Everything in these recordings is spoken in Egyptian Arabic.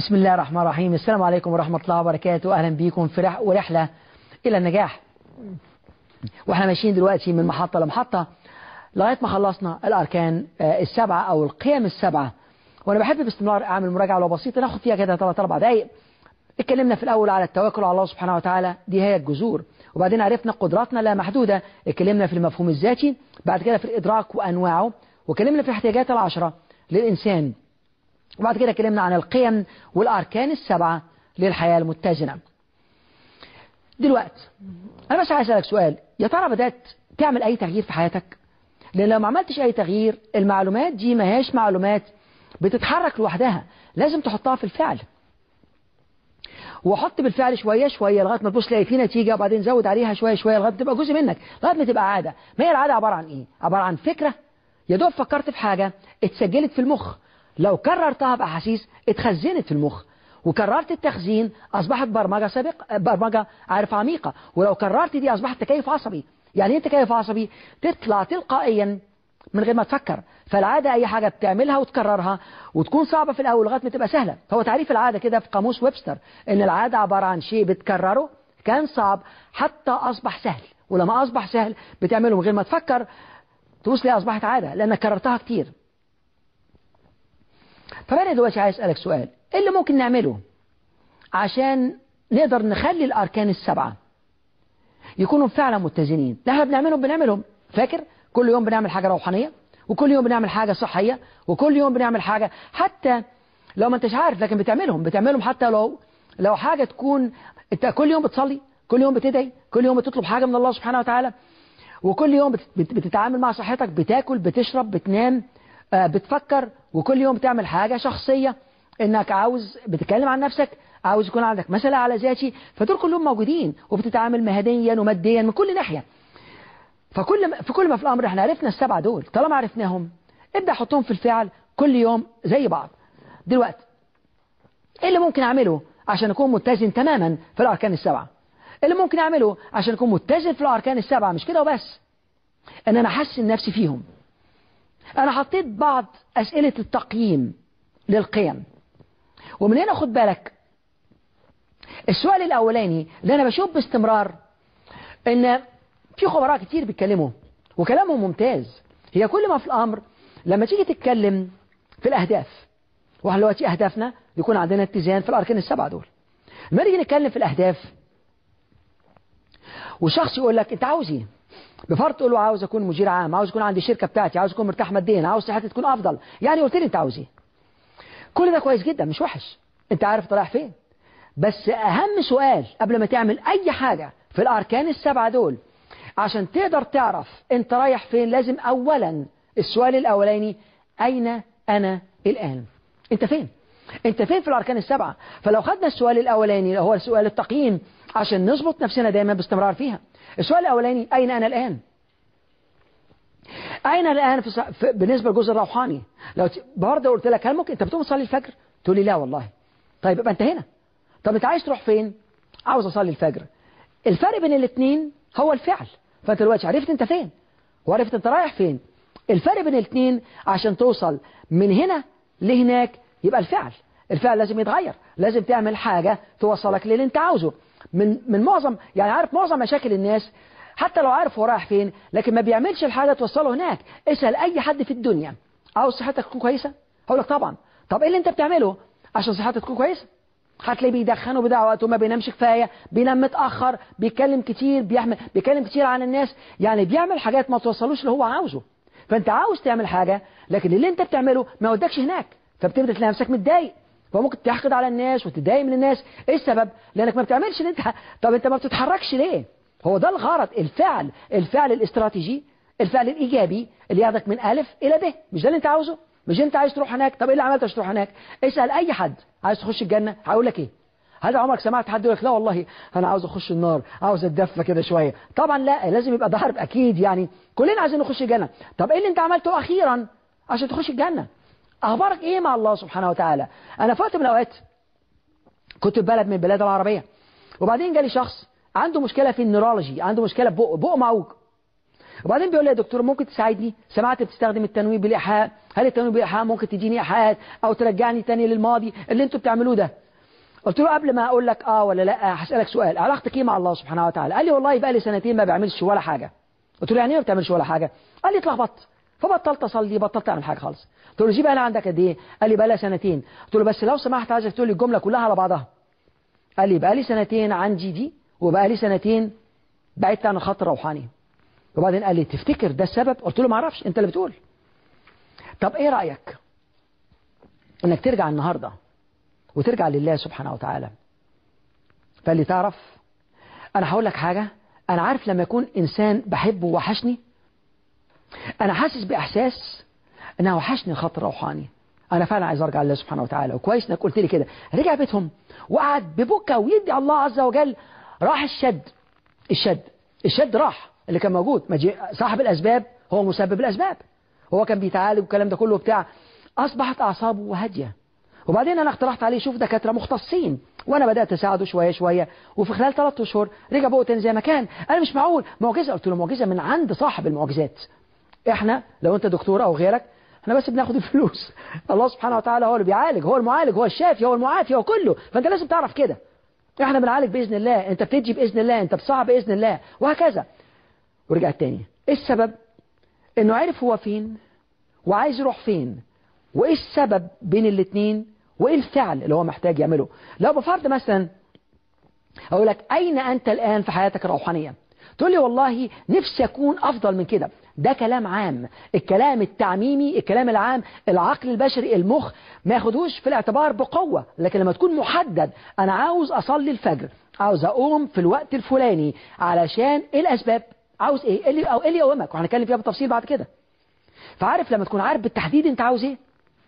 بسم الله الرحمن الرحيم السلام عليكم ورحمة الله وبركاته أهلا بكم في رح ورحلة إلى النجاح وإحنا ماشيين دلوقتي من محطة لمحطة لغاية ما خلصنا الأركان السبعة أو القيم السبعة وأنا بحب باستمرار أعمل مراجعة لو بسيطة ناخد فيها كده ثلاث أربع دقايق اتكلمنا في الأول على التوكل على الله سبحانه وتعالى دي هي الجذور وبعدين عرفنا قدراتنا لا محدودة اتكلمنا في المفهوم الذاتي بعد كده في الإدراك وأنواعه وكلمنا في الاحتياجات العشرة للإنسان وبعد كده اتكلمنا عن القيم والأركان السبعة للحياة المتزنة دلوقتي أنا بس عايز أسألك سؤال يا ترى بدأت تعمل أي تغيير في حياتك لأن لو ما عملتش أي تغيير المعلومات دي ما هيش معلومات بتتحرك لوحدها لازم تحطها في الفعل وحط بالفعل شوية شوية لغاية ما تبص تلاقي في نتيجة وبعدين زود عليها شوية شوية لغاية ما تبقى جزء منك لغاية ما تبقى عادة ما هي العادة عبارة عن إيه؟ عبارة عن فكرة يا دوب فكرت في حاجة اتسجلت في المخ لو كررتها بأحاسيس اتخزنت في المخ وكررت التخزين أصبحت برمجة سابق برمجة عارف عميقة ولو كررت دي أصبحت تكيف عصبي يعني ايه تكيف عصبي تطلع تلقائيا من غير ما تفكر فالعادة أي حاجة بتعملها وتكررها وتكون صعبة في الأول لغاية ما تبقى سهلة هو تعريف العادة كده في قاموس ويبستر إن العادة عبارة عن شيء بتكرره كان صعب حتى أصبح سهل ولما أصبح سهل بتعمله من غير ما تفكر تبص لي أصبحت عادة لأنك كررتها كتير طب أنا دلوقتي عايز أسألك سؤال إيه اللي ممكن نعمله عشان نقدر نخلي الأركان السبعة يكونوا فعلا متزنين ده احنا بنعملهم بنعملهم فاكر كل يوم بنعمل حاجة روحانية وكل يوم بنعمل حاجة صحية وكل يوم بنعمل حاجة حتى لو ما انتش عارف لكن بتعملهم بتعملهم حتى لو لو حاجة تكون انت كل يوم بتصلي كل يوم بتدعي كل يوم بتطلب حاجة من الله سبحانه وتعالى وكل يوم بتتعامل مع صحتك بتاكل بتشرب بتنام بتفكر وكل يوم بتعمل حاجة شخصية انك عاوز بتتكلم عن نفسك عاوز يكون عندك مسألة على ذاتي فدول كلهم موجودين وبتتعامل مهنيا وماديا من كل ناحية فكل ما في كل ما في الأمر احنا عرفنا السبعة دول طالما عرفناهم ابدأ حطهم في الفعل كل يوم زي بعض دلوقتي ايه اللي ممكن اعمله عشان اكون متزن تماما في الاركان السبعة اللي ممكن اعمله عشان اكون متزن في الاركان السبعة مش كده وبس ان انا احسن نفسي فيهم انا حطيت بعض اسئلة التقييم للقيم ومن هنا خد بالك السؤال الاولاني اللي انا بشوف باستمرار ان في خبراء كتير بيتكلموا وكلامهم ممتاز هي كل ما في الامر لما تيجي تتكلم في الاهداف واحنا دلوقتي اهدافنا يكون عندنا اتزان في الاركان السبعه دول لما نيجي نتكلم في الاهداف وشخص يقول لك انت عاوز ايه بفرض تقول له عاوز اكون مدير عام عاوز يكون عندي شركه بتاعتي عاوز اكون مرتاح ماديا عاوز صحتي تكون افضل يعني قلت لي انت عاوز ايه كل ده كويس جدا مش وحش انت عارف انت رايح فين بس اهم سؤال قبل ما تعمل اي حاجه في الاركان السبعه دول عشان تقدر تعرف انت رايح فين لازم اولا السؤال الاولاني اين انا الان انت فين انت فين في الاركان السبعه فلو خدنا السؤال الاولاني اللي هو سؤال التقييم عشان نظبط نفسنا دايما باستمرار فيها السؤال الاولاني اين انا الان اين الان في, في بالنسبه للجزء الروحاني لو برضه قلت لك هل ممكن انت بتقوم تصلي الفجر تقول لي لا والله طيب يبقى انت هنا طب انت عايز تروح فين عاوز اصلي الفجر الفرق بين الاثنين هو الفعل فانت دلوقتي عرفت انت فين وعرفت انت رايح فين الفرق بين الاثنين عشان توصل من هنا لهناك يبقى الفعل الفعل لازم يتغير لازم تعمل حاجة توصلك للي انت عاوزه من من معظم يعني عارف معظم مشاكل الناس حتى لو عارف هو رايح فين لكن ما بيعملش الحاجة توصله هناك اسأل اي حد في الدنيا عاوز صحتك تكون كويسة هقول لك طبعا طب ايه اللي انت بتعمله عشان صحتك تكون كويسة هتلاقيه بيدخن وبيضيع وقته ما بينامش كفايه بينام متاخر بيتكلم كتير بيحمل بيتكلم كتير عن الناس يعني بيعمل حاجات ما توصلوش اللي هو عاوزه فانت عاوز تعمل حاجه لكن اللي انت بتعمله ما يودكش هناك فبتبدا تلاقي نفسك متضايق فممكن تحقد على الناس وتتضايق من الناس ايه السبب لانك ما بتعملش اللي انت طب انت ما بتتحركش ليه هو ده الغرض الفعل الفعل الاستراتيجي الفعل الايجابي اللي ياخدك من الف الى ب مش ده اللي انت عاوزه مش انت عايز تروح هناك طب ايه اللي عملت عشان تروح هناك اسال اي حد عايز تخش الجنه هيقول لك ايه هل عمرك سمعت حد يقول لك لا والله انا عاوز اخش النار عاوز اتدفى كده شويه طبعا لا لازم يبقى ضرب اكيد يعني كلنا عايزين نخش الجنه طب ايه اللي انت عملته اخيرا عشان تخش الجنه اخبارك ايه مع الله سبحانه وتعالى انا في وقت من الاوقات كنت في بلد من البلاد العربيه وبعدين جالي شخص عنده مشكله في النيرولوجي عنده مشكله بق بق معوج وبعدين بيقول لي يا دكتور ممكن تساعدني سمعت بتستخدم التنويم بالايحاء هل التنويم بالايحاء ممكن تديني ايحاءات او ترجعني تاني للماضي اللي انتوا بتعملوه ده قلت له قبل ما اقول لك اه ولا لا هسالك سؤال علاقتك ايه مع الله سبحانه وتعالى قال لي والله بقى لي سنتين ما بعملش ولا حاجه قلت له يعني ايه ما بتعملش ولا حاجه قال لي اتلخبطت فبطلت اصلي بطلت اعمل حاجه خالص قلت له جيب انا عندك قد ايه قال لي بقى لها سنتين قلت له بس لو سمحت عايزك تقول لي الجمله كلها على بعضها قال لي بقى لي سنتين عندي دي وبقى لي سنتين بعدت عن الخط الروحاني وبعدين قال لي تفتكر ده السبب قلت له ما اعرفش انت اللي بتقول طب ايه رايك انك ترجع النهارده وترجع لله سبحانه وتعالى فقال لي تعرف انا هقول لك حاجه انا عارف لما يكون انسان بحبه وحشني انا حاسس باحساس انها وحشني الخط الروحاني انا فعلا عايز ارجع لله سبحانه وتعالى وكويس انك قلت لي كده رجع بيتهم وقعد ببكى ويدي الله عز وجل راح الشد الشد الشد راح اللي كان موجود صاحب الاسباب هو مسبب الاسباب هو كان بيتعالج والكلام ده كله بتاع اصبحت اعصابه هاديه وبعدين انا اقترحت عليه شوف دكاتره مختصين وانا بدات اساعده شويه شويه وفي خلال ثلاث اشهر رجع بقه تاني زي ما كان انا مش معقول معجزه قلت له معجزه من عند صاحب المعجزات احنا لو انت دكتور او غيرك احنا بس بناخد الفلوس الله سبحانه وتعالى هو اللي بيعالج هو المعالج هو الشافي هو المعافي هو كله فانت لازم تعرف كده احنا بنعالج باذن الله انت بتدي باذن الله انت بتصعب باذن الله وهكذا ورجع تاني ايه السبب انه عرف هو فين وعايز يروح فين وايه السبب بين الاثنين وايه الفعل اللي هو محتاج يعمله لو بفرض مثلا اقول لك اين انت الان في حياتك الروحانيه تقول لي والله نفسي اكون افضل من كده ده كلام عام الكلام التعميمي الكلام العام العقل البشري المخ ما ياخدوش في الاعتبار بقوة لكن لما تكون محدد انا عاوز اصلي الفجر عاوز اقوم في الوقت الفلاني علشان ايه الاسباب عاوز ايه ايه اللي او ايه اللي يقومك وهنتكلم فيها بالتفصيل بعد كده فعارف لما تكون عارف بالتحديد انت عاوز ايه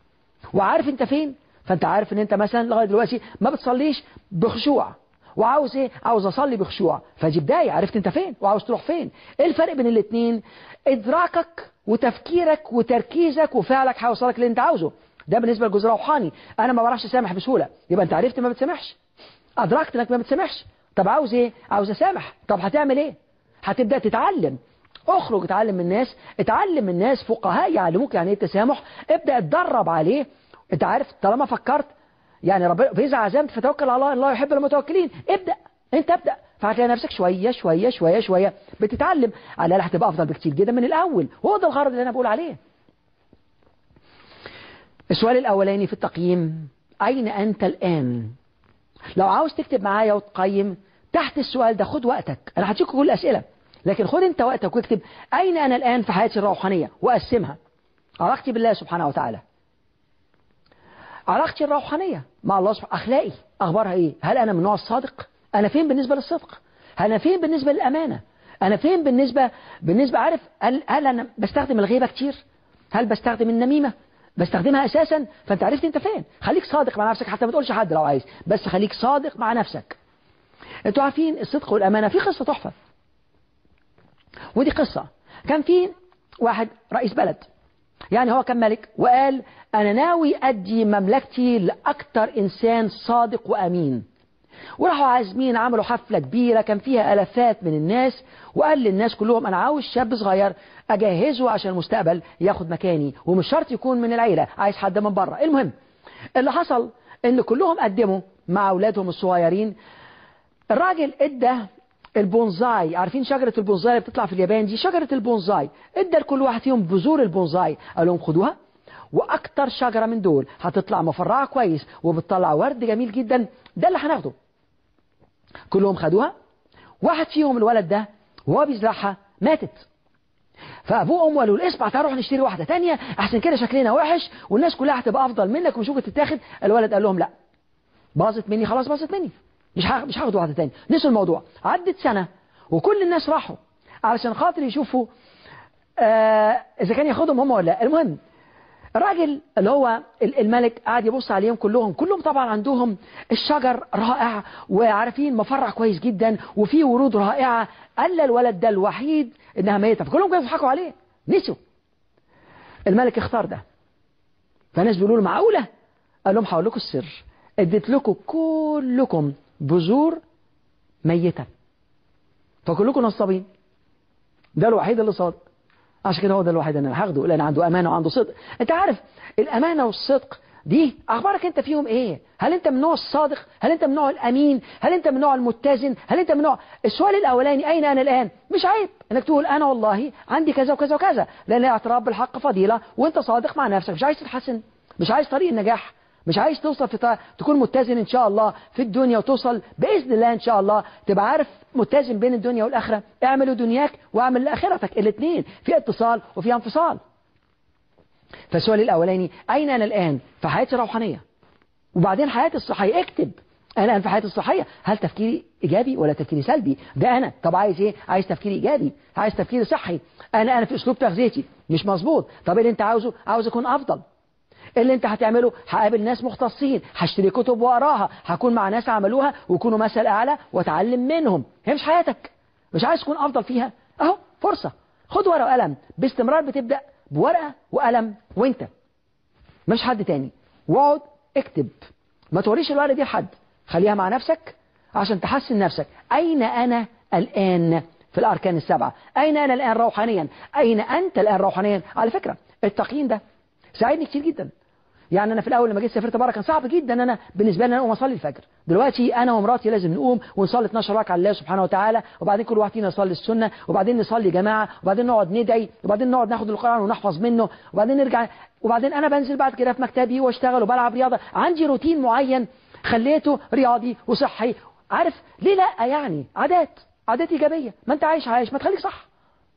وعارف انت فين فانت عارف ان انت مثلا لغايه دلوقتي ما بتصليش بخشوع وعاوز ايه عاوز اصلي بخشوع فدي بدايه عرفت انت فين وعاوز تروح فين ايه الفرق بين الاثنين ادراكك وتفكيرك وتركيزك وفعلك هيوصلك اللي انت عاوزه ده بالنسبه للجزء الروحاني انا ما بعرفش اسامح بسهوله يبقى انت عرفت ما بتسامحش ادركت انك ما بتسامحش طب عاوز ايه عاوز اسامح طب هتعمل ايه هتبدا تتعلم اخرج اتعلم من الناس اتعلم من الناس فقهاء يعلموك يعني ايه التسامح ابدا اتدرب عليه انت عارف طالما فكرت يعني ربنا فاذا عزمت فتوكل على الله الله يحب المتوكلين ابدا انت ابدا فهتلاقي نفسك شويه شويه شويه شويه بتتعلم على الاقل هتبقى افضل بكتير جدا من الاول هو ده الغرض اللي انا بقول عليه السؤال الاولاني في التقييم اين انت الان لو عاوز تكتب معايا وتقيم تحت السؤال ده خد وقتك انا هديك كل الاسئله لكن خد انت وقتك واكتب اين انا الان في حياتي الروحانيه وقسمها علاقتي بالله سبحانه وتعالى علاقتي الروحانية مع الله سبحانه أخلاقي أخبارها إيه هل أنا من النوع الصادق أنا فين بالنسبة للصدق هل أنا فين بالنسبة للأمانة أنا فين بالنسبة بالنسبة عارف هل, هل أنا بستخدم الغيبة كتير هل بستخدم النميمة بستخدمها أساسا فأنت عرفت أنت فين خليك صادق مع نفسك حتى ما تقولش حد لو عايز بس خليك صادق مع نفسك أنتوا عارفين الصدق والأمانة في قصة تحفة ودي قصة كان في واحد رئيس بلد يعني هو كان ملك وقال أنا ناوي أدي مملكتي لأكتر إنسان صادق وأمين وراحوا عازمين عملوا حفلة كبيرة كان فيها ألفات من الناس وقال للناس كلهم أنا عاوز شاب صغير أجهزه عشان المستقبل ياخد مكاني ومش شرط يكون من العيلة عايز حد من بره المهم اللي حصل إن كلهم قدموا مع أولادهم الصغيرين الراجل ادى البونزاي عارفين شجرة البونزاي اللي بتطلع في اليابان دي شجرة البونزاي ادى لكل واحد فيهم بذور البونزاي قال لهم خدوها واكتر شجرة من دول هتطلع مفرعة كويس وبتطلع ورد جميل جدا ده اللي هناخده كلهم خدوها واحد فيهم الولد ده وهو بيزرعها ماتت فابوه وامه قالوا له اسمع تعال نروح نشتري واحده تانية احسن كده شكلنا وحش والناس كلها هتبقى افضل منك ونشوف تتاخد الولد قال لهم لا باظت مني خلاص باظت مني مش مش هاخد واحده تاني نسوا الموضوع عدت سنه وكل الناس راحوا علشان خاطر يشوفوا آه اذا كان ياخدهم هم ولا لا المهم الراجل اللي هو الملك قاعد يبص عليهم كلهم كلهم طبعا عندهم الشجر رائع وعارفين مفرع كويس جدا وفيه ورود رائعة قال الولد ده الوحيد انها ميتة فكلهم كانوا يضحكوا عليه نسوا الملك اختار ده فالناس بيقولوا له معقولة قال لهم هقول لكم السر اديت لكم كلكم بذور ميتة فكلكم نصابين ده الوحيد اللي صادق عشان كده هو ده الواحد اللي انا هاخده لان عنده امانه وعنده صدق انت عارف الامانه والصدق دي اخبارك انت فيهم ايه هل انت من النوع الصادق هل انت من النوع الامين هل انت من النوع المتزن هل انت من النوع السؤال الاولاني اين انا الان مش عيب انك تقول انا والله عندي كذا وكذا وكذا لان الاعتراف بالحق فضيله وانت صادق مع نفسك مش عايز تتحسن مش عايز طريق النجاح مش عايز توصل في طريق تكون متزن ان شاء الله في الدنيا وتوصل باذن الله ان شاء الله تبقى عارف متزن بين الدنيا والاخره اعمل دنياك واعمل لاخرتك الاثنين في اتصال وفي انفصال فالسؤال الأولاني أين أنا الآن في حياتي الروحانية وبعدين حياتي الصحية اكتب أنا الآن في حياتي الصحية هل تفكيري إيجابي ولا تفكيري سلبي ده أنا طب عايز إيه عايز تفكيري إيجابي عايز تفكيري صحي أنا أنا في أسلوب تغذيتي مش مظبوط طب إيه اللي أنت عاوزه عاوز أكون أفضل إيه اللي انت هتعمله هقابل ناس مختصين هشتري كتب واقراها هكون مع ناس عملوها ويكونوا مثل اعلى واتعلم منهم هي مش حياتك مش عايز تكون افضل فيها اهو فرصه خد ورقه وقلم باستمرار بتبدا بورقة وقلم وانت مش حد تاني واقعد اكتب ما توريش الورقة دي لحد خليها مع نفسك عشان تحسن نفسك أين أنا الآن في الأركان السبعة أين أنا الآن روحانيا أين أنت الآن روحانيا على فكرة التقييم ده ساعدني كتير جدا يعني انا في الاول لما جيت سافرت بره كان صعب جدا ان انا بالنسبه لي انا اقوم اصلي الفجر دلوقتي انا ومراتي لازم نقوم ونصلي 12 ركعه لله سبحانه وتعالى وبعدين كل واحد فينا يصلي السنه وبعدين نصلي جماعه وبعدين نقعد ندعي وبعدين نقعد ناخد القران ونحفظ منه وبعدين نرجع وبعدين انا بنزل بعد كده في مكتبي واشتغل وبلعب رياضه عندي روتين معين خليته رياضي وصحي عارف ليه لا يعني عادات عادات ايجابيه ما انت عايش عايش ما تخليك صح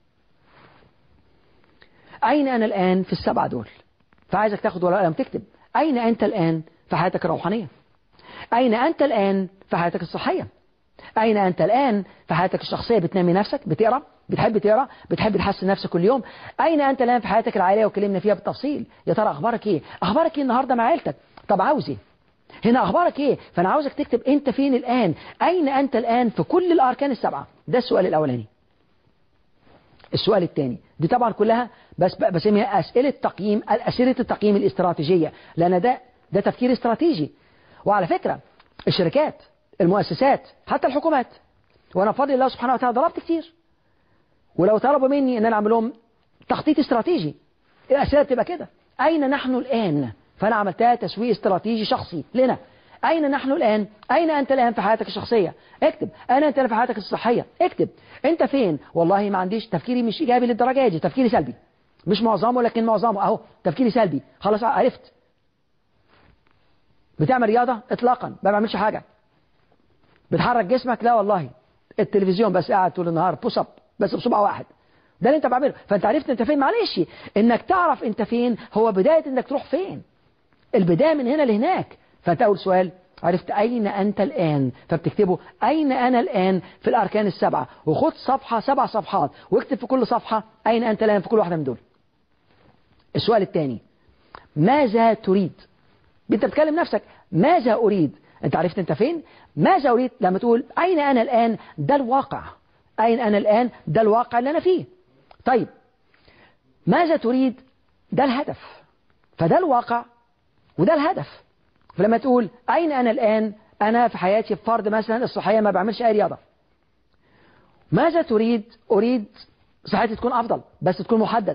اين انا الان في السبعه دول فعايزك تاخد ورقه وقلم تكتب أين أنت الآن في حياتك الروحانية أين أنت الآن في حياتك الصحية أين أنت الآن في حياتك الشخصية بتنمي نفسك بتقرأ بتحب تقرأ بتحب تحسن نفسك كل يوم أين أنت الآن في حياتك العائلية وكلمنا فيها بالتفصيل يا ترى أخبارك إيه أخبارك إيه النهاردة مع عيلتك طب عاوز إيه هنا أخبارك إيه فأنا عاوزك تكتب أنت فين الآن أين أنت الآن في كل الأركان السبعة ده السؤال الأولاني السؤال الثاني دي طبعا كلها بس بسميها أسئلة تقييم أسئلة التقييم الاستراتيجية لأن ده ده تفكير استراتيجي وعلى فكرة الشركات المؤسسات حتى الحكومات وأنا بفضل الله سبحانه وتعالى ضربت كتير ولو طلبوا مني أن أنا أعمل لهم تخطيط استراتيجي الأسئلة بتبقى كده أين نحن الآن فأنا عملتها تسويق استراتيجي شخصي لنا أين نحن الآن أين أنت الآن في حياتك الشخصية اكتب أين أنت في حياتك الصحية اكتب أنت فين والله ما عنديش تفكيري مش إيجابي للدرجة دي تفكيري سلبي مش معظمه لكن معظمه أهو تفكيري سلبي خلاص عرفت بتعمل رياضة اطلاقا ما بعملش حاجة بتحرك جسمك لا والله التلفزيون بس قاعد طول النهار بوش اب بس بصبع واحد ده اللي انت بعمله فانت عرفت انت فين معلش انك تعرف انت فين هو بداية انك تروح فين البداية من هنا لهناك فانت اول سؤال عرفت أين أنت الآن فبتكتبه أين أنا الآن في الأركان السبعة وخد صفحة سبع صفحات واكتب في كل صفحة أين أنت الآن في كل واحدة من دول السؤال الثاني ماذا تريد انت بتكلم نفسك ماذا أريد انت عرفت انت فين ماذا أريد لما تقول أين أنا الآن ده الواقع أين أنا الآن ده الواقع اللي أنا فيه طيب ماذا تريد ده الهدف فده الواقع وده الهدف فلما تقول أين أنا الآن أنا في حياتي فرد مثلا الصحية ما بعملش أي رياضة ماذا تريد أريد صحتي تكون أفضل بس تكون محدد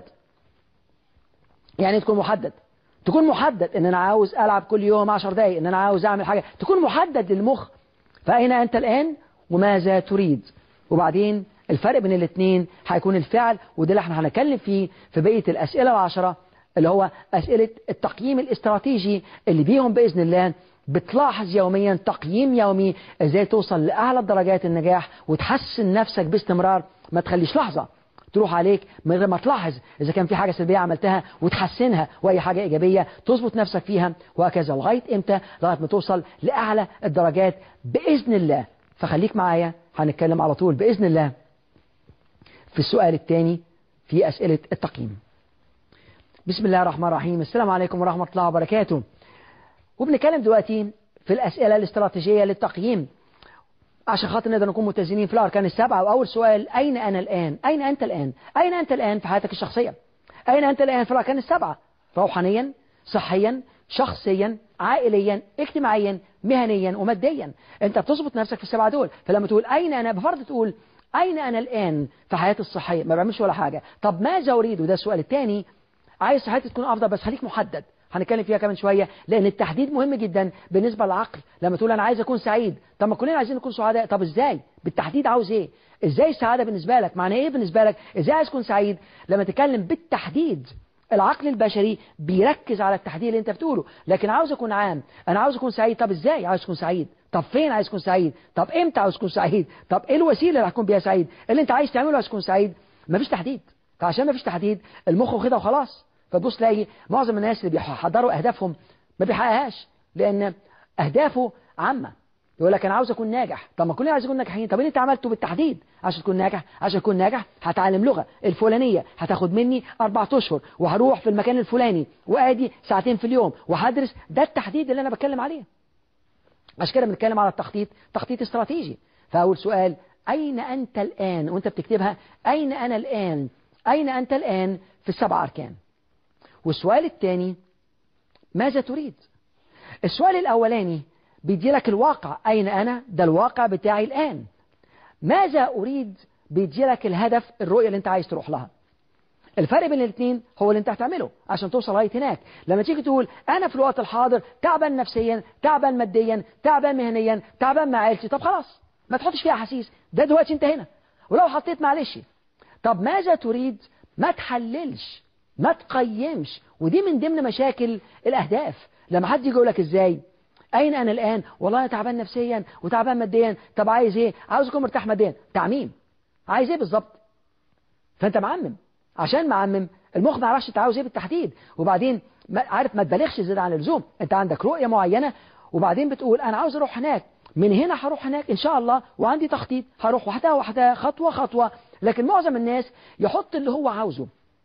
يعني تكون محدد تكون محدد ان انا عاوز العب كل يوم 10 دقايق ان انا عاوز اعمل حاجة تكون محدد للمخ فاين انت الان وماذا تريد وبعدين الفرق بين الاثنين هيكون الفعل وده اللي احنا هنتكلم فيه في بقية الاسئلة العشرة اللي هو اسئلة التقييم الاستراتيجي اللي بيهم باذن الله بتلاحظ يوميا تقييم يومي ازاي توصل لاعلى درجات النجاح وتحسن نفسك باستمرار ما تخليش لحظة تروح عليك من غير ما تلاحظ إذا كان في حاجة سلبية عملتها وتحسنها وأي حاجة إيجابية تظبط نفسك فيها وهكذا لغاية إمتى لغاية ما توصل لأعلى الدرجات بإذن الله فخليك معايا هنتكلم على طول بإذن الله في السؤال الثاني في أسئلة التقييم بسم الله الرحمن الرحيم السلام عليكم ورحمة الله وبركاته وبنتكلم دلوقتي في الأسئلة الاستراتيجية للتقييم عشان خاطر نقدر نكون متزنين في الأركان السبعة وأول سؤال أين أنا الآن أين أنت الآن أين أنت الآن في حياتك الشخصية أين أنت الآن في الأركان السبعة روحانيا صحيا شخصيا عائليا اجتماعيا مهنيا وماديا انت بتظبط نفسك في السبعة دول فلما تقول أين أنا بفرض تقول أين أنا الآن في حياتي الصحية ما بعملش ولا حاجة طب ماذا أريد وده السؤال الثاني عايز صحتي تكون أفضل بس خليك محدد هنتكلم فيها كمان شوية لأن التحديد مهم جدا بالنسبة للعقل لما تقول أنا عايز أكون سعيد طب ما كلنا عايزين نكون سعداء طب إزاي بالتحديد عاوز إيه إزاي السعادة بالنسبة لك معنى إيه بالنسبة لك إزاي عايز تكون سعيد لما تتكلم بالتحديد العقل البشري بيركز على التحديد اللي انت بتقوله لكن عاوز اكون عام انا عاوز اكون سعيد طب ازاي عاوز اكون سعيد طب فين عايز تكون سعيد طب امتى عاوز تكون سعيد طب ايه الوسيله اللي هتكون بيها سعيد اللي انت عايز تعمله عايز تكون سعيد مفيش تحديد فعشان مفيش تحديد المخ واخدها وخلاص فتبص تلاقي معظم الناس اللي بيحضروا اهدافهم ما بيحققهاش لان اهدافه عامه يقول لك انا عاوز اكون ناجح طب ما كلنا عايزين نكون ناجحين طب اللي انت عملته بالتحديد عشان تكون ناجح عشان تكون ناجح هتعلم لغه الفلانيه هتاخد مني اربع اشهر وهروح في المكان الفلاني وادي ساعتين في اليوم وهدرس ده التحديد اللي انا بتكلم عليه عشان كده بنتكلم على التخطيط تخطيط استراتيجي فاول سؤال اين انت الان وانت بتكتبها اين انا الان اين انت الان في السبع اركان والسؤال الثاني ماذا تريد السؤال الاولاني بيدي لك الواقع أين أنا ده الواقع بتاعي الآن ماذا أريد بيدي لك الهدف الرؤية اللي أنت عايز تروح لها الفرق بين الاثنين هو اللي انت هتعمله عشان توصل لغايه هناك لما تيجي تقول انا في الوقت الحاضر تعبان نفسيا تعبان ماديا تعبان مهنيا تعبان مع عيلتي طب خلاص ما تحطش فيها احاسيس ده دلوقتي انت هنا ولو حطيت معلش طب ماذا تريد ما تحللش ما تقيمش ودي من ضمن مشاكل الاهداف لما حد يجي يقول لك ازاي أين أنا الآن والله أنا تعبان نفسيا وتعبان ماديا طب عايز إيه عاوز أكون مرتاح ماديا تعميم عايز إيه بالظبط فأنت معمم عشان معمم المخ ما يعرفش أنت عاوز إيه بالتحديد وبعدين ما عارف ما تبالغش زيادة عن اللزوم أنت عندك رؤية معينة وبعدين بتقول أنا عاوز أروح هناك من هنا هروح هناك إن شاء الله وعندي تخطيط هروح واحدة واحدة خطوة خطوة لكن معظم الناس يحط اللي هو عاوزه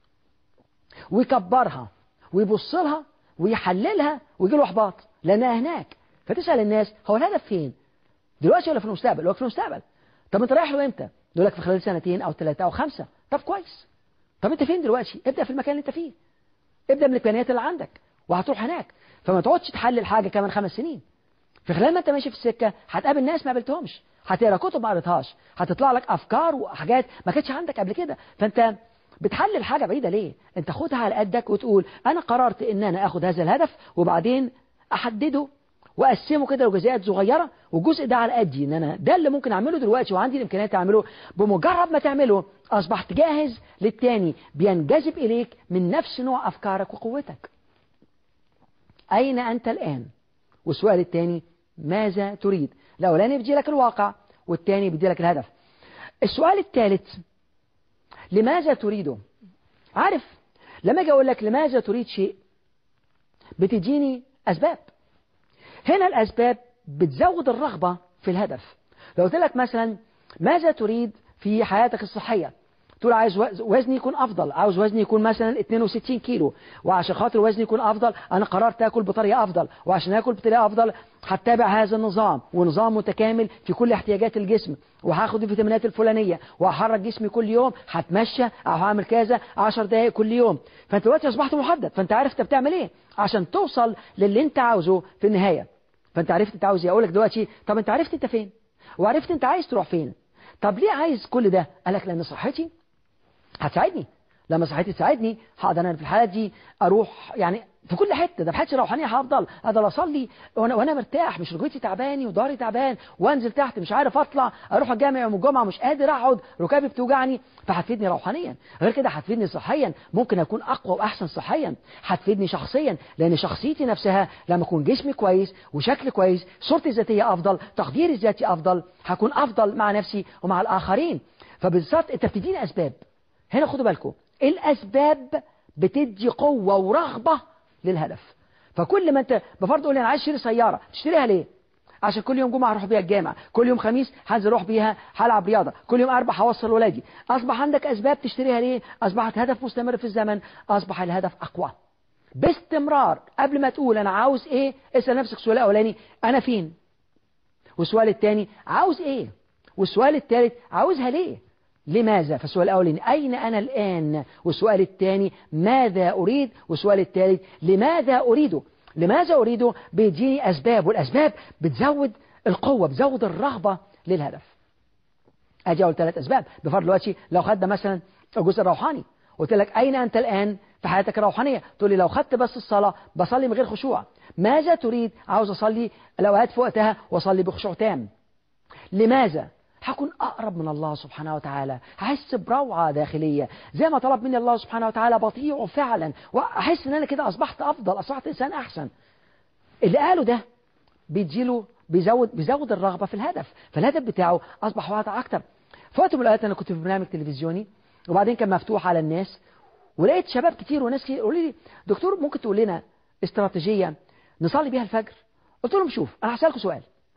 ويكبرها ويبص لها ويحللها ويجي له احباط لانها هناك فتسال الناس هو الهدف فين دلوقتي ولا في المستقبل يقول في المستقبل طب انت رايح له امتى يقول لك في خلال سنتين او ثلاثه او خمسه طب كويس طب انت فين دلوقتي ابدا في المكان اللي انت فيه ابدا من الامكانيات اللي عندك وهتروح هناك فما تقعدش تحلل حاجه كمان خمس سنين في خلال ما انت ماشي في السكه هتقابل ناس ما قابلتهمش هتقرا كتب ما قريتهاش هتطلع لك افكار وحاجات ما كانتش عندك قبل كده فانت بتحلل حاجة بعيدة ليه انت خدها على قدك وتقول انا قررت ان انا اخد هذا الهدف وبعدين احدده واقسمه كده لجزئيات صغيره والجزء ده على قدي ان انا ده اللي ممكن اعمله دلوقتي وعندي الامكانيات اعمله بمجرد ما تعمله اصبحت جاهز للتاني بينجذب اليك من نفس نوع افكارك وقوتك اين انت الان والسؤال الثاني ماذا تريد الاولاني بيدي لك الواقع والثاني بيدي لك الهدف السؤال الثالث لماذا تريده عارف لما اجي اقول لك لماذا تريد شيء بتديني اسباب هنا الاسباب بتزود الرغبه في الهدف لو قلت لك مثلا ماذا تريد في حياتك الصحيه تقول عايز وزني يكون افضل عاوز وزني يكون مثلا 62 كيلو وعشان خاطر وزني يكون افضل انا قررت اكل بطريقه افضل وعشان اكل بطريقه افضل هتبع هذا النظام ونظام متكامل في كل احتياجات الجسم وهاخد الفيتامينات الفلانيه وهحرك جسمي كل يوم هتمشى او هعمل كذا 10 دقائق كل يوم فانت دلوقتي اصبحت محدد فانت عارف انت بتعمل ايه عشان توصل للي انت عاوزه في النهايه فانت عرفت انت عاوز ايه اقول لك دلوقتي طب انت عرفت انت فين وعرفت انت عايز تروح فين طب ليه عايز كل ده قال لك لان صحتي هتساعدني لما صحتي تساعدني هقدر انا في الحالات دي اروح يعني في كل حته ده في حته روحانيه هفضل اقدر اصلي وانا وانا مرتاح مش ركبتي تعباني وضهري تعبان وانزل تحت مش عارف اطلع اروح الجامع يوم الجمعه مش قادر اقعد ركابي بتوجعني فهتفيدني روحانيا غير كده هتفيدني صحيا ممكن اكون اقوى واحسن صحيا هتفيدني شخصيا لان شخصيتي نفسها لما اكون جسمي كويس وشكلي كويس صورتي الذاتيه افضل تقديري الذاتي افضل هكون افضل مع نفسي ومع الاخرين فبالذات انت بتديني اسباب هنا خدوا بالكم الاسباب بتدي قوه ورغبه للهدف فكل ما انت بفرض تقول انا عايز اشتري سياره تشتريها ليه عشان كل يوم جمعه هروح بيها الجامع كل يوم خميس هنزل اروح بيها هلعب رياضه كل يوم اربع هوصل ولادي اصبح عندك اسباب تشتريها ليه اصبحت هدف مستمر في الزمن اصبح الهدف اقوى باستمرار قبل ما تقول انا عاوز ايه اسال نفسك السؤال الاولاني انا فين والسؤال الثاني عاوز ايه والسؤال الثالث عاوزها ليه لماذا فالسؤال الأولاني أين أنا الآن والسؤال الثاني ماذا أريد والسؤال الثالث لماذا أريده لماذا أريده بيديني أسباب والأسباب بتزود القوة بتزود الرغبة للهدف ادي اول ثلاث اسباب بفرض دلوقتي لو خدنا مثلا الجزء الروحاني قلت لك اين انت الان في حياتك الروحانيه تقول لي لو خدت بس الصلاه بصلي من غير خشوع ماذا تريد عاوز اصلي الاوقات في وقتها واصلي بخشوع تام لماذا هكون أقرب من الله سبحانه وتعالى هحس بروعة داخلية زي ما طلب مني الله سبحانه وتعالى بطيعه فعلا وأحس أن أنا كده أصبحت أفضل أصبحت إنسان أحسن اللي قاله ده بيديله بيزود بيزود الرغبة في الهدف فالهدف بتاعه أصبح واضح أكتر في وقت من الأوقات أنا كنت في برنامج تلفزيوني وبعدين كان مفتوح على الناس ولقيت شباب كتير وناس كتير يقولوا لي دكتور ممكن تقول لنا استراتيجية نصلي بيها الفجر قلت لهم شوف أنا هسألكم سؤال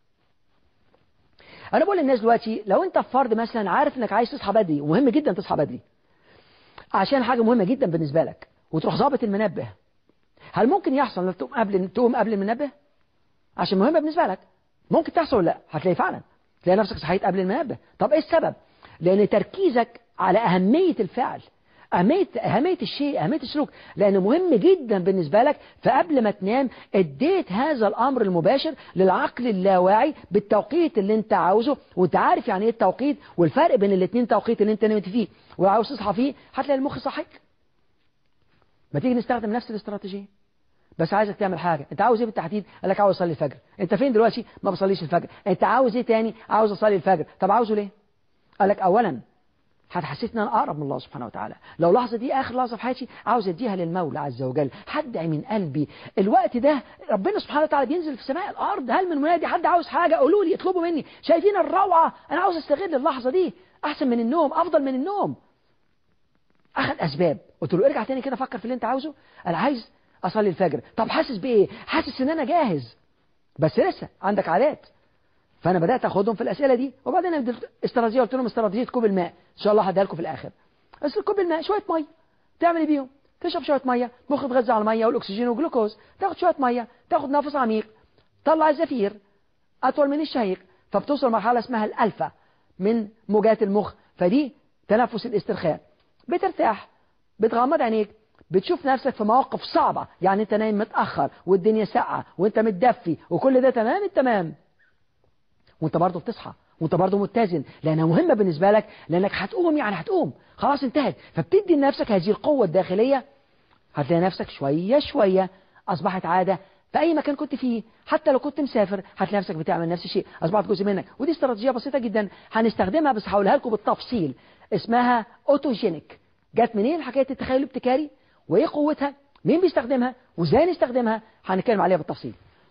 أنا بقول للناس دلوقتي لو أنت في فرد مثلا عارف إنك عايز تصحى بدري ومهم جدا تصحى بدري عشان حاجة مهمة جدا بالنسبة لك وتروح ظابط المنبه هل ممكن يحصل انك تقوم قبل تقوم قبل المنبه عشان مهمة بالنسبة لك ممكن تحصل ولا لا هتلاقي فعلا تلاقي نفسك صحيت قبل المنبه طب ايه السبب لان تركيزك على أهمية الفعل أهمية, أهمية الشيء أهمية السلوك لأنه مهم جدا بالنسبة لك فقبل ما تنام اديت هذا الأمر المباشر للعقل اللاواعي بالتوقيت اللي انت عاوزه وانت عارف يعني ايه التوقيت والفرق بين الاثنين توقيت اللي انت نمت فيه وعاوز تصحى فيه هتلاقي المخ صحيك ما تيجي نستخدم نفس الاستراتيجية بس عايزك تعمل حاجة انت عاوز ايه بالتحديد قال لك عاوز اصلي الفجر انت فين دلوقتي ما بصليش الفجر انت عاوز ايه تاني عاوز اصلي الفجر طب عاوزه ليه قال لك اولا هتحسسني ان انا اقرب من الله سبحانه وتعالى لو لحظه دي اخر لحظه في حياتي عاوز اديها للمولى عز وجل هدعي من قلبي الوقت ده ربنا سبحانه وتعالى بينزل في سماء الارض هل من منادي حد عاوز حاجه قولوا لي اطلبوا مني شايفين الروعه انا عاوز استغل اللحظه دي احسن من النوم افضل من النوم اخذ اسباب قلت له ارجع تاني كده فكر في اللي انت عاوزه انا عايز اصلي الفجر طب حاسس بايه حاسس ان انا جاهز بس لسه عندك عادات فانا بدات اخدهم في الاسئله دي وبعدين انا استراتيجيه قلت لهم استراتيجيه كوب الماء ان شاء الله هديها لكم في الاخر بس كوب الماء شويه ميه تعمل ايه بيهم تشرب شويه ميه مخ يتغذى على الميه والاكسجين والجلوكوز تاخد شويه ميه تاخد نفس عميق طلع الزفير اطول من الشهيق فبتوصل مرحله اسمها الالفا من موجات المخ فدي تنفس الاسترخاء بترتاح بتغمض عينيك بتشوف نفسك في مواقف صعبة يعني انت نايم متأخر والدنيا ساقعة وانت متدفي وكل ده تمام التمام وانت برضه بتصحى وانت برضه متزن لانها مهمة بالنسبة لك لانك هتقوم يعني هتقوم خلاص انتهت فبتدي لنفسك هذه القوة الداخلية هتلاقي نفسك شوية شوية أصبحت عادة في أي مكان كنت فيه حتى لو كنت مسافر هتلاقي نفسك بتعمل نفس الشيء أصبحت جزء منك ودي استراتيجية بسيطة جدا هنستخدمها بس هقولها لكم بالتفصيل اسمها أوتوجينيك جت منين حكاية التخيل الابتكاري وإيه قوتها مين بيستخدمها وإزاي نستخدمها هنتكلم عليها بالتفصيل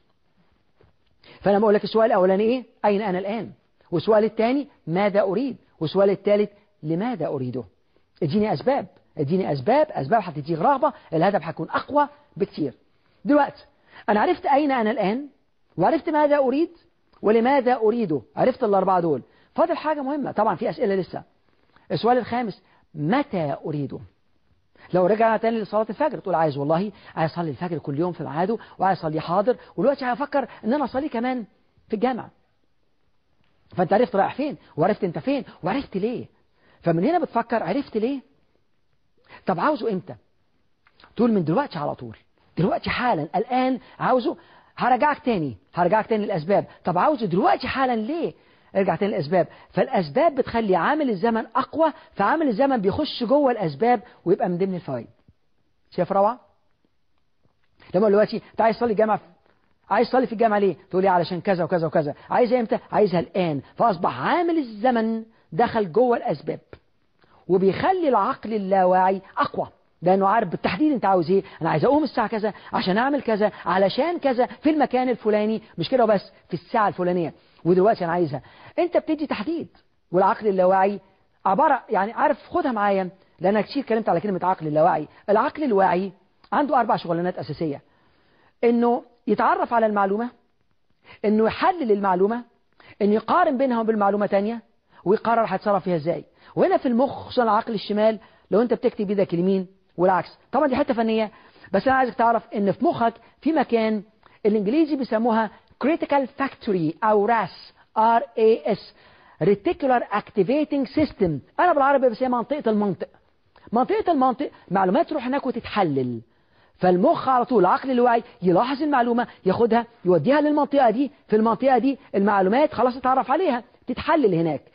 فأنا بقول لك السؤال الأولاني إيه أين أنا الآن والسؤال الثاني ماذا أريد والسؤال الثالث لماذا أريده اديني أسباب اديني أسباب أسباب هتديك رغبة الهدف هيكون أقوى بكتير دلوقتي أنا عرفت أين أنا الآن وعرفت ماذا أريد ولماذا أريده عرفت الأربعة دول فاضل حاجة مهمة طبعا في أسئلة لسه السؤال الخامس متى أريده لو رجعنا تاني لصلاة الفجر تقول عايز والله عايز أصلي الفجر كل يوم في ميعاده وعايز أصلي حاضر ودلوقتي هفكر إن أنا أصلي كمان في الجامع فأنت عرفت رايح فين وعرفت أنت فين وعرفت ليه فمن هنا بتفكر عرفت ليه طب عاوزه إمتى تقول من دلوقتي على طول دلوقتي حالا الآن عاوزه هرجعك تاني هرجعك تاني للأسباب طب عاوزه دلوقتي حالا ليه ارجع تاني للأسباب فالأسباب بتخلي عامل الزمن أقوى فعامل الزمن بيخش جوه الأسباب ويبقى من ضمن الفوائد شايف روعة لما دلوقتي انت عايز تصلي الجامعة عايز تصلي في الجامعة ليه تقول لي علشان كذا وكذا وكذا عايز امتى عايزها الآن فأصبح عامل الزمن دخل جوه الأسباب وبيخلي العقل اللاواعي أقوى لأنه عارف بالتحديد أنت عاوز إيه أنا عايز أقوم الساعة كذا عشان أعمل كذا علشان كذا في المكان الفلاني مش كده بس في الساعة الفلانية ودلوقتي أنا عايزها أنت بتدي تحديد والعقل اللاواعي عبارة يعني عارف خدها معايا لأن أنا كتير اتكلمت على كلمة عقل اللاواعي العقل الواعي عنده أربع شغلانات أساسية إنه يتعرف على المعلومة إنه يحلل المعلومة إنه يقارن بينها وبين معلومة تانية ويقرر هيتصرف فيها إزاي وهنا في المخ خصوصا العقل الشمال لو أنت بتكتب بيدك اليمين والعكس طبعا دي حتة فنية بس أنا عايزك تعرف إن في مخك في مكان الإنجليزي بيسموها critical factory أو RAS RAS reticular activating system أنا بالعربي بسميها منطقة المنطق منطقة المنطق معلومات تروح هناك وتتحلل فالمخ على طول العقل الواعي يلاحظ المعلومة ياخدها يوديها للمنطقة دي في المنطقة دي المعلومات خلاص اتعرف عليها تتحلل هناك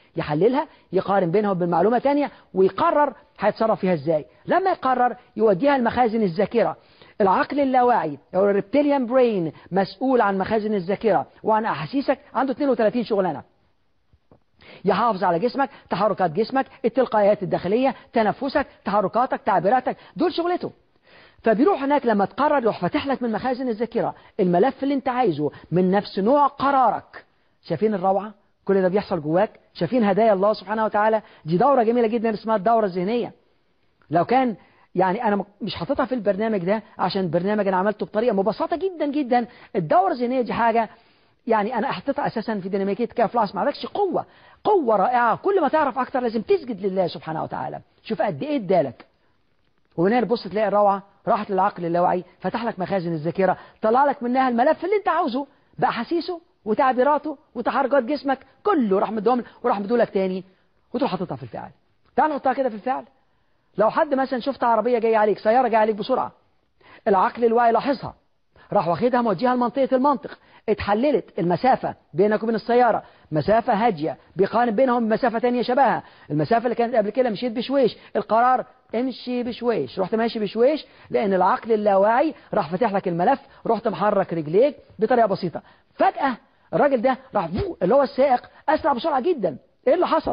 يحللها يقارن بينها وبين معلومة تانية ويقرر هيتصرف فيها ازاي لما يقرر يوديها المخازن الذاكرة العقل اللاواعي أو الريبتيليان برين مسؤول عن مخازن الذاكرة وعن أحاسيسك عنده 32 شغلانة يحافظ على جسمك تحركات جسمك التلقائيات الداخلية تنفسك تحركاتك تعبيراتك دول شغلته فبيروح هناك لما تقرر يروح فاتح لك من مخازن الذاكرة الملف اللي انت عايزه من نفس نوع قرارك شايفين الروعة كل ده بيحصل جواك شايفين هدايا الله سبحانه وتعالى دي دورة جميلة جدا اسمها الدورة الذهنية لو كان يعني انا مش حاططها في البرنامج ده عشان البرنامج انا عملته بطريقه مبسطه جدا جدا الدوره الذهنيه دي حاجه يعني انا حطيتها اساسا في ديناميكيه كاف لاس ما عندكش قوه قوه رائعه كل ما تعرف اكتر لازم تسجد لله سبحانه وتعالى شوف قد ايه ادالك ومن هنا تبص تلاقي الروعه راحت للعقل اللاواعي فتح لك مخازن الذاكره طلع لك منها الملف اللي انت عاوزه باحاسيسه وتعبيراته وتحركات جسمك كله راح مدوم وراح مدولك تاني وتروح حاططها في الفعل تعال نحطها كده في الفعل لو حد مثلا شفت عربية جاية عليك سيارة جاية عليك بسرعة العقل الواعي لاحظها راح واخدها موجهها لمنطقة المنطق اتحللت المسافة بينك وبين السيارة مسافة هادية بيقارن بينهم مسافة تانية شبهها المسافة اللي كانت قبل كده مشيت بشويش القرار امشي بشويش رحت ماشي بشويش لأن العقل اللاواعي راح فاتح لك الملف رحت محرك رجليك بطريقة بسيطة فجأة الراجل ده راح اللي هو السائق أسرع بسرعة جدا ايه اللي حصل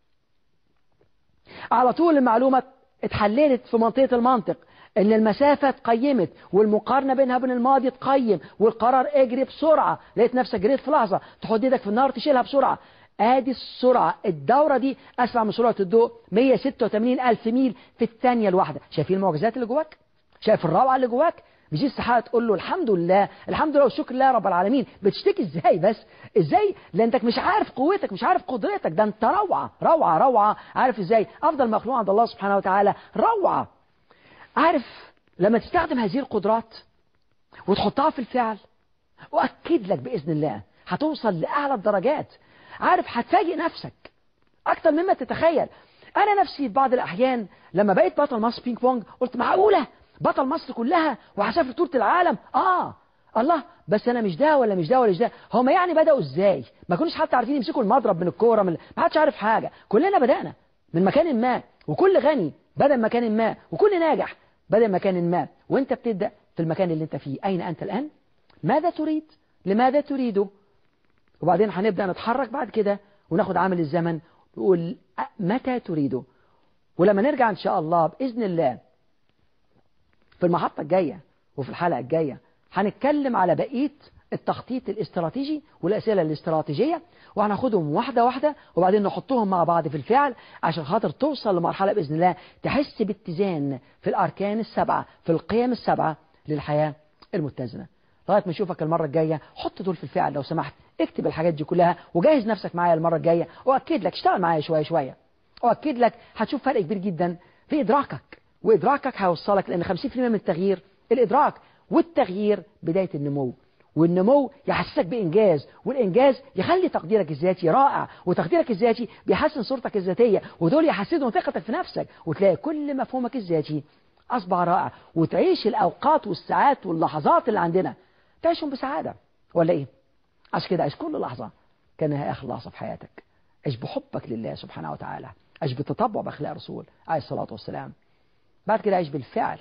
على طول المعلومة اتحللت في منطقة المنطق ان المسافة اتقيمت والمقارنة بينها وبين الماضي اتقيم والقرار اجري بسرعة لقيت نفسك جريت في لحظة تحط ايدك في النار تشيلها بسرعة ادي السرعة الدورة دي اسرع من سرعة الضوء 186 الف ميل في الثانية الواحدة شايفين المعجزات اللي جواك شايف الروعة اللي جواك مش السحاء تقول له الحمد لله الحمد لله والشكر لله رب العالمين بتشتكي ازاي بس ازاي لانك مش عارف قوتك مش عارف قدرتك ده انت روعة روعة روعة عارف ازاي افضل مخلوق عند الله سبحانه وتعالى روعة عارف لما تستخدم هذه القدرات وتحطها في الفعل واكد لك باذن الله هتوصل لاعلى الدرجات عارف هتفاجئ نفسك اكتر مما تتخيل انا نفسي في بعض الاحيان لما بقيت بطل مصر بينج بونج قلت معقوله بطل مصر كلها وهسافر طولة العالم اه الله بس انا مش ده ولا مش ده ولا مش ده هما يعني بدأوا ازاي ما كانوش حتى عارفين يمسكوا المضرب من الكوره من ما حدش عارف حاجه كلنا بدأنا من مكان ما وكل غني بدأ مكان ما وكل ناجح بدأ مكان ما وانت بتبدأ في المكان اللي انت فيه اين انت الان ماذا تريد لماذا تريده وبعدين هنبدأ نتحرك بعد كده وناخد عامل الزمن نقول متى تريده ولما نرجع ان شاء الله بإذن الله في المحطة الجاية وفي الحلقة الجاية هنتكلم على بقية التخطيط الاستراتيجي والأسئلة الاستراتيجية وهناخدهم واحدة واحدة وبعدين نحطهم مع بعض في الفعل عشان خاطر توصل لمرحلة بإذن الله تحس باتزان في الأركان السبعة في القيم السبعة للحياة المتزنة لغاية ما اشوفك المرة الجاية حط دول في الفعل لو سمحت اكتب الحاجات دي كلها وجهز نفسك معايا المرة الجاية وأكد لك اشتغل معايا شوية شوية وأكد لك هتشوف فرق كبير جدا في إدراكك وإدراكك هيوصلك لأن 50% من التغيير الإدراك والتغيير بداية النمو والنمو يحسسك بإنجاز والإنجاز يخلي تقديرك الذاتي رائع وتقديرك الذاتي بيحسن صورتك الذاتية ودول يحسنوا ثقتك في نفسك وتلاقي كل مفهومك الذاتي أصبح رائع وتعيش الأوقات والساعات واللحظات اللي عندنا تعيشهم بسعادة ولا إيه؟ عشان كده عيش كل لحظة كأنها آخر لحظة في حياتك عيش بحبك لله سبحانه وتعالى عيش بتطبع بأخلاق الرسول عليه الصلاة والسلام بعد كده عيش بالفعل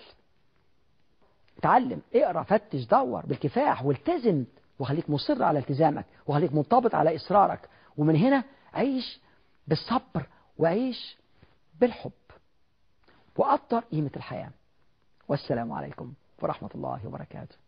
اتعلم اقرا فتش دور بالكفاح والتزم وخليك مصر على التزامك وخليك منضبط على إصرارك ومن هنا عيش بالصبر وعيش بالحب وقدر قيمة الحياة والسلام عليكم ورحمة الله وبركاته